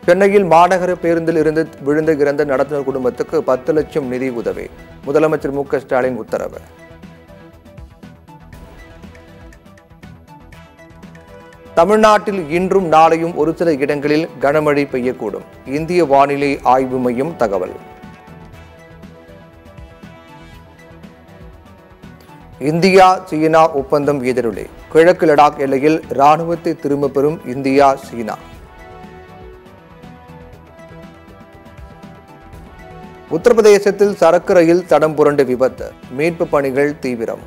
சென்னையில் மாநகர பேருந்தில் இருந்து விழுந்து இறந்த நடத்துனர் குடும்பத்துக்கு பத்து லட்சம் நிதி உதவி முதலமைச்சர் மு க ஸ்டாலின் உத்தரவு தமிழ்நாட்டில் இன்றும் நாளையும் ஒரு சில இடங்களில் கனமழை பெய்யக்கூடும் இந்திய வானிலை ஆய்வு மையம் தகவல் இந்தியா சீனா ஒப்பந்தம் எதிரொலி கிழக்கு லடாக் எல்லையில் ராணுவத்தை திரும்பப் பெறும் இந்தியா சீனா உத்தரப்பிரதேசத்தில் சரக்கு ரயில் தடம் புரண்டு விபத்து மீட்பு பணிகள் தீவிரம்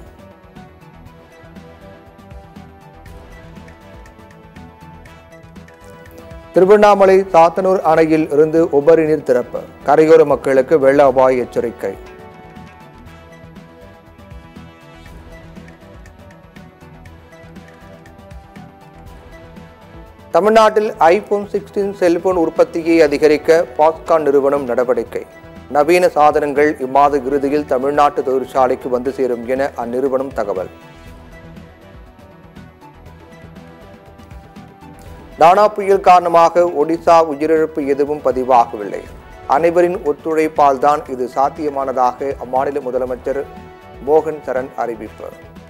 திருவண்ணாமலை சாத்தனூர் அணையில் இருந்து உபரி நீர் திறப்பு கரையோர மக்களுக்கு வெள்ள அபாய எச்சரிக்கை தமிழ்நாட்டில் ஐபோன் சிக்ஸ்டீன் செல்போன் உற்பத்தியை அதிகரிக்க பாஸ்கான் நிறுவனம் நடவடிக்கை நவீன சாதனங்கள் இம்மாத இறுதியில் தமிழ்நாட்டு தொழிற்சாலைக்கு வந்து சேரும் என அந்நிறுவனம் தகவல் நானா புயல் காரணமாக ஒடிசா உயிரிழப்பு எதுவும் பதிவாகவில்லை அனைவரின் ஒத்துழைப்பால் தான் இது சாத்தியமானதாக அம்மாநில முதலமைச்சர் மோகன் சரண் அறிவிப்பு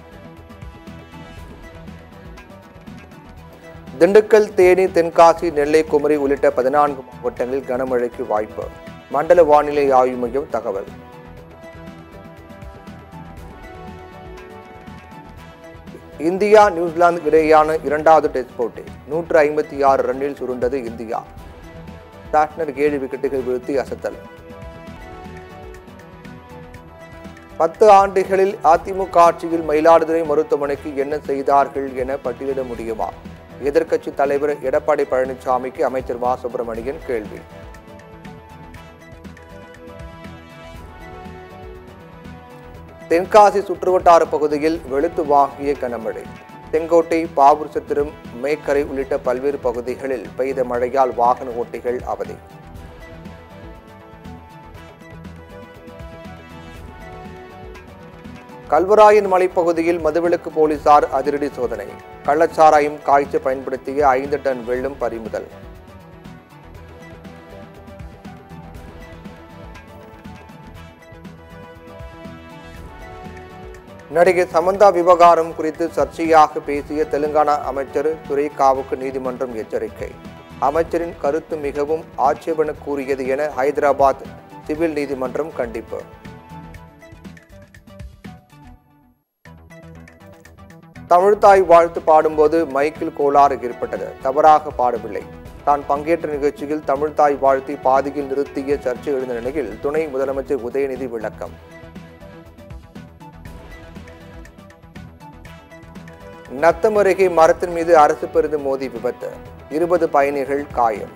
திண்டுக்கல் தேனி தென்காசி நெல்லை குமரி உள்ளிட்ட பதினான்கு மாவட்டங்களில் கனமழைக்கு வாய்ப்பு மண்டல வானிலை ஆய்வு மையம் தகவல் இந்தியா நியூசிலாந்து இடையேயான இரண்டாவது டெஸ்ட் போட்டி நூற்று ஐம்பத்தி ஆறு ரன்னில் சுருண்டது இந்தியா சாட்னர் ஏழு விக்கெட்டுகள் வீழ்த்தி அசத்தல் பத்து ஆண்டுகளில் அதிமுக ஆட்சியில் மயிலாடுதுறை மருத்துவமனைக்கு என்ன செய்தார்கள் என பட்டியலிட முடியுமா எதிர்க்கட்சி தலைவர் எடப்பாடி பழனிசாமிக்கு அமைச்சர் மா சுப்பிரமணியன் கேள்வி தென்காசி சுற்றுவட்டார பகுதியில் வெளுத்து வாங்கிய கனமழை செங்கோட்டை பாவூர் சத்திரம் மேக்கரை உள்ளிட்ட பல்வேறு பகுதிகளில் பெய்த மழையால் வாகன ஓட்டிகள் அவதி கல்வராயன் மலைப்பகுதியில் மதுவிலக்கு போலீசார் அதிரடி சோதனை கள்ளச்சாராயம் காய்ச்ச பயன்படுத்திய ஐந்து டன் வெள்ளம் பறிமுதல் நடிகை சமந்தா விவகாரம் குறித்து சர்ச்சையாக பேசிய தெலுங்கானா அமைச்சர் சுரேகாவுக்கு நீதிமன்றம் எச்சரிக்கை அமைச்சரின் கருத்து மிகவும் ஆட்சேபனக்கூறியது என ஹைதராபாத் சிவில் நீதிமன்றம் கண்டிப்பு தமிழ்தாய் வாழ்த்து பாடும்போது மைக்கில் கோளாறு ஏற்பட்டது தவறாக பாடவில்லை தான் பங்கேற்ற நிகழ்ச்சியில் தமிழ்தாய் வாழ்த்தி பாதியில் நிறுத்திய சர்ச்சை எழுந்த நிலையில் துணை முதலமைச்சர் உதயநிதி விளக்கம் நத்தம் அருகே மரத்தின் மீது அரசு பேருந்து மோதி விபத்து இருபது பயணிகள் காயம்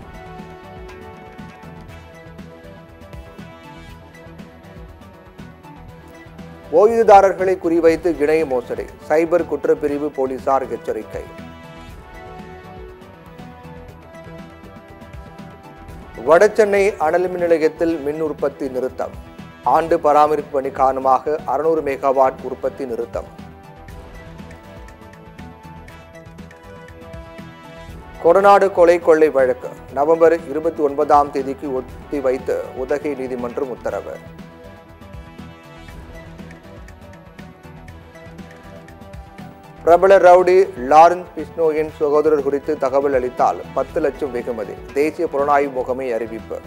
ஓய்வுதாரர்களை குறிவைத்து இணைய மோசடி சைபர் குற்றப்பிரிவு போலீசார் எச்சரிக்கை வடசென்னை அனல் மின் நிலையத்தில் மின் உற்பத்தி நிறுத்தம் ஆண்டு பராமரிப்பு பணி காரணமாக அறுநூறு மெகாவாட் உற்பத்தி நிறுத்தம் கொடநாடு கொலை கொள்ளை வழக்கு நவம்பர் இருபத்தி ஒன்பதாம் தேதிக்கு ஒத்தி வைத்து உதகை நீதிமன்றம் உத்தரவு பிரபல ரவுடி லாரன்ஸ் பிஸ்னோயின் சகோதரர் குறித்து தகவல் அளித்தால் பத்து லட்சம் வெகுமதி தேசிய புலனாய்வு முகமை அறிவிப்பு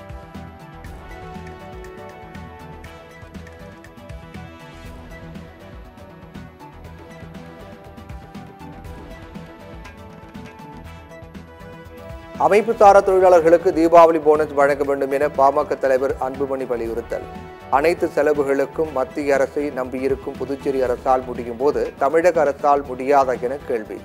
அமைப்புசாரா தொழிலாளர்களுக்கு தீபாவளி போனஸ் வழங்க வேண்டும் என பாமக தலைவர் அன்புமணி வலியுறுத்தல் அனைத்து செலவுகளுக்கும் மத்திய அரசை நம்பியிருக்கும் புதுச்சேரி அரசால் முடியும் போது தமிழக அரசால் முடியாதா என கேள்வி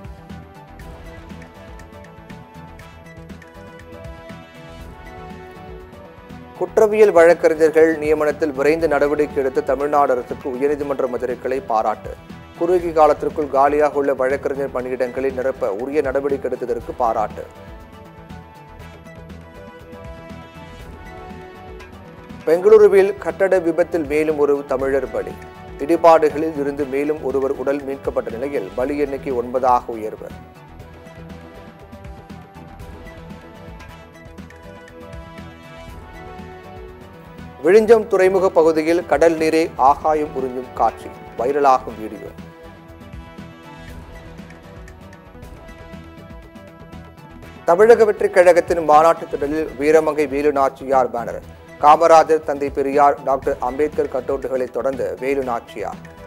குற்றவியல் வழக்கறிஞர்கள் நியமனத்தில் விரைந்து நடவடிக்கை எடுத்த தமிழ்நாடு அரசுக்கு உயர்நீதிமன்ற மதுரைகளை பாராட்டு குறுகிய காலத்திற்குள் காலியாக உள்ள வழக்கறிஞர் பணியிடங்களை நிரப்ப உரிய நடவடிக்கை எடுத்ததற்கு பாராட்டு பெங்களூருவில் கட்டட விபத்தில் மேலும் ஒரு தமிழர் பலி இடிபாடுகளில் இருந்து மேலும் ஒருவர் உடல் மீட்கப்பட்ட நிலையில் பலி எண்ணிக்கை ஒன்பதாக உயர்வு விழிஞ்சம் துறைமுக பகுதியில் கடல் நீரை ஆகாயம் உறிஞ்சும் காட்சி வைரலாகும் வீடியோ தமிழக வெற்றிக் கழகத்தின் மாநாட்டுத் திடலில் வீரமங்கை வேலு நாச்சியார் பேனர் காமராஜர் தந்தை பெரியார் டாக்டர் அம்பேத்கர் கட்டோட்டுகளை தொடர்ந்து வேலு நாச்சியார்